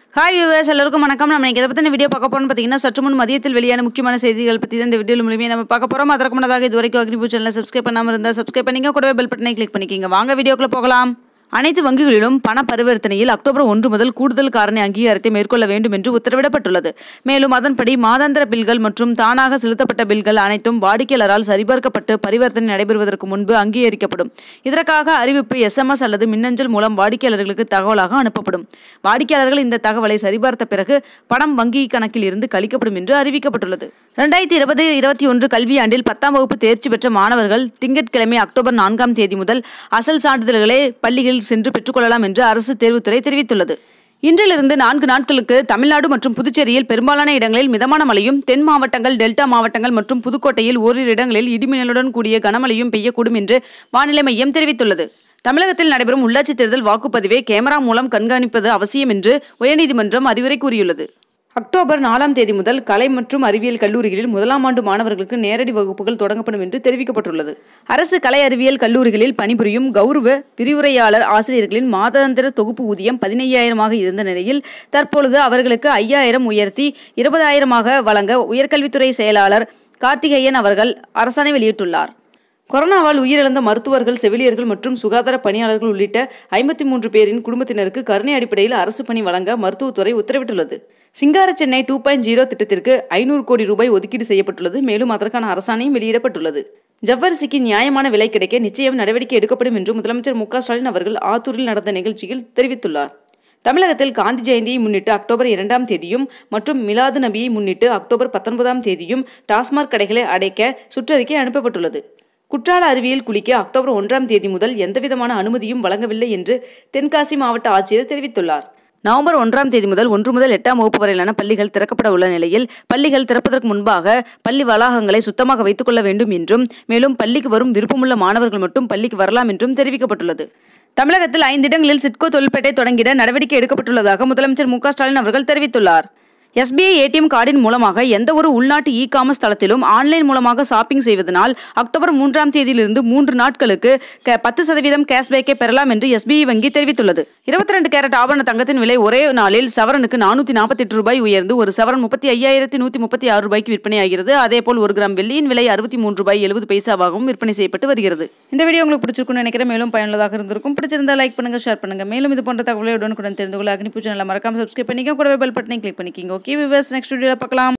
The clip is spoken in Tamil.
ஹாய் வியூவர்ஸ் எல்லாருக்கும் வணக்கம் நம்ம இதை பற்றின வீடியோ பார்க்க போறோம்னு பார்த்தீங்கன்னா சற்று முன் மதியத்தில் வெளியான முக்கியமான செய்திகள் பற்றி தான் இந்த வீடியோ மூலியமே நம்ம பார்க்க போகிறோம் அதற்கு முன்னதாக இது வரைக்கும் அக்னிபூ சேனலை சப்ஸ்கிரைப் பண்ணாமல் இருந்தால் சப்ஸ்கிரைப் பண்ணிங்க கூடவே பெல் பட்டனை கிளிக் பண்ணிக்கிங்க வாங்க வீடியோக்குள்ள போகலாம் அனைத்து வங்கிகளிலும் பண பரிவர்த்தனையில் அக்டோபர் ஒன்று முதல் கூடுதல் காரணி அங்கீகாரத்தை மேற்கொள்ள வேண்டும் என்று உத்தரவிடப்பட்டுள்ளது மேலும் அதன்படி மாதாந்திர பில்கள் மற்றும் தானாக செலுத்தப்பட்ட பில்கள் அனைத்தும் வாடிக்கையாளரால் சரிபார்க்கப்பட்டு பரிவர்த்தனை நடைபெறுவதற்கு முன்பு அங்கீகரிக்கப்படும் இதற்காக அறிவிப்பு எஸ்எம்எஸ் அல்லது மின்னஞ்சல் மூலம் வாடிக்கையாளர்களுக்கு தகவலாக அனுப்பப்படும் வாடிக்கையாளர்கள் இந்த தகவலை சரிபார்த்த பிறகு பணம் வங்கி கணக்கில் இருந்து கழிக்கப்படும் என்று அறிவிக்கப்பட்டுள்ளது ரெண்டாயிரத்தி இருபது இருபத்தி ஒன்று கல்வியாண்டில் பத்தாம் வகுப்பு தேர்ச்சி பெற்ற மாணவர்கள் திங்கட்கிழமை அக்டோபர் நான்காம் தேதி முதல் அசல் சான்றிதழ்களை பள்ளிகளில் சென்று பெற்றுக்கொள்ளலாம் என்று அரசு தேர்வுத்துறை தெரிவித்துள்ளது இன்றிலிருந்து நான்கு நாட்களுக்கு தமிழ்நாடு மற்றும் புதுச்சேரியில் பெரும்பாலான இடங்களில் மிதமான மழையும் தென் மாவட்டங்கள் டெல்டா மாவட்டங்கள் மற்றும் புதுக்கோட்டையில் ஓரிரு இடங்களில் இடிமின்னலுடன் கூடிய கனமழையும் பெய்யக்கூடும் என்று வானிலை மையம் தெரிவித்துள்ளது தமிழகத்தில் நடைபெறும் உள்ளாட்சி தேர்தல் வாக்குப்பதிவை கேமரா மூலம் கண்காணிப்பது அவசியம் என்று உயர்நீதிமன்றம் அறிவுரை கூறியுள்ளது அக்டோபர் நாலாம் தேதி முதல் கலை மற்றும் அறிவியல் கல்லூரிகளில் முதலாம் ஆண்டு மாணவர்களுக்கு நேரடி வகுப்புகள் தொடங்கப்படும் என்று தெரிவிக்கப்பட்டுள்ளது அரசு கலை அறிவியல் கல்லூரிகளில் பணிபுரியும் கௌரவ விரிவுரையாளர் ஆசிரியர்களின் மாதாந்திர தொகுப்பு ஊதியம் பதினையாயிரமாக இருந்த நிலையில் தற்பொழுது அவர்களுக்கு ஐயாயிரம் உயர்த்தி இருபதாயிரமாக வழங்க உயர்கல்வித்துறை செயலாளர் கார்த்திகேயன் அவர்கள் அரசாணை வெளியிட்டுள்ளார் கொரோனாவால் உயிரிழந்த மருத்துவர்கள் செவிலியர்கள் மற்றும் சுகாதார பணியாளர்கள் உள்ளிட்ட ஐம்பத்தி மூன்று பேரின் குடும்பத்தினருக்கு கருணை அடிப்படையில் அரசு பணி வழங்க மருத்துவத்துறை உத்தரவிட்டுள்ளது சிங்கார சென்னை டூ பாயிண்ட் ஜீரோ திட்டத்திற்கு ஐநூறு கோடி ரூபாய் ஒதுக்கீடு செய்யப்பட்டுள்ளது மேலும் அதற்கான அரசாணையும் வெளியிடப்பட்டுள்ளது ஜவ்வரிசிக்கு நியாயமான விலை கிடைக்க நிச்சயம் நடவடிக்கை எடுக்கப்படும் என்று முதலமைச்சர் மு க ஸ்டாலின் அவர்கள் ஆத்தூரில் நடந்த நிகழ்ச்சியில் தெரிவித்துள்ளார் தமிழகத்தில் காந்தி ஜெயந்தியை முன்னிட்டு அக்டோபர் இரண்டாம் தேதியும் மற்றும் மிலாது நபியை முன்னிட்டு அக்டோபர் பத்தொன்பதாம் தேதியும் டாஸ்மாக் கடைகளை அடைக்க சுற்றறிக்கை அனுப்பப்பட்டுள்ளது குற்றால அருவியில் குளிக்க அக்டோபர் ஒன்றாம் தேதி முதல் எந்தவிதமான அனுமதியும் வழங்கவில்லை என்று தென்காசி மாவட்ட ஆட்சியர் தெரிவித்துள்ளார் நவம்பர் ஒன்றாம் தேதி முதல் ஒன்று முதல் எட்டாம் வகுப்பு வரையிலான பள்ளிகள் திறக்கப்பட உள்ள நிலையில் பள்ளிகள் திறப்பதற்கு முன்பாக பள்ளி வளாகங்களை சுத்தமாக வைத்துக் கொள்ள வேண்டும் என்றும் மேலும் பள்ளிக்கு வரும் விருப்பமுள்ள மாணவர்கள் மட்டும் பள்ளிக்கு வரலாம் என்றும் தெரிவிக்கப்பட்டுள்ளது தமிழகத்தில் ஐந்து இடங்களில் சிட்கோ தொழில்பேட்டை தொடங்கிட நடவடிக்கை எடுக்கப்பட்டுள்ளதாக முதலமைச்சர் மு க ஸ்டாலின் அவர்கள் தெரிவித்துள்ளார் எஸ்பிஐ ஏடிஎம் கார்டின் மூலமாக எந்த ஒரு உள்நாட்டு இ காமர்ஸ் தளத்திலும் ஆன்லைன் மூலமாக ஷாப்பிங் செய்வதனால் அக்டோபர் மூன்றாம் தேதியிலிருந்து மூன்று நாட்களுக்கு க பத்து சதவீதம் கேஷ்பேக்கை பெறலாம் என்று எஸ்பிஐ வங்கி தெரிவித்துள்ளது இருபத்தி ரெண்டு கேரட் ஆபரண தங்கத்தின் விலை ஒரே நாளில் சவரனுக்கு நானூற்றி நாற்பத்தெட்டு ரூபாய் உயர்ந்து ஒரு சவரன் முப்பத்தி ஐயாயிரத்தி நூற்றி முப்பத்தி ஆறு ரூபாய்க்கு விற்பனையாகிறது அதேபோல் ஒரு கிராம் வெள்ளியின் விலை அறுபத்தி மூன்று ரூபாய் எழுபது பைசாவாகவும் விற்பனை செய்யப்பட்டு வருகிறது இந்த வீடியோ உங்களுக்கு பிடிச்சிருக்கும்னு நினைக்கிறேன் மேலும் பயனுள்ளதாக இருந்திருக்கும் பிடிச்சிருந்தா லைக் பண்ணுங்க ஷேர் பண்ணுங்க மேலும் இது போன்ற தகவலை உடனுக்குடன் தெரிந்து கொள்ள அக்னி பூஜை மறக்காம சப்ஸ்கிரைப் பண்ணிக்க கூடவே பெல் பட்டனை கிளிக் பண்ணிக்கிங்க ஓகே விவர்ஸ் நெக்ஸ்ட் வீடியோவில் பார்க்கலாம்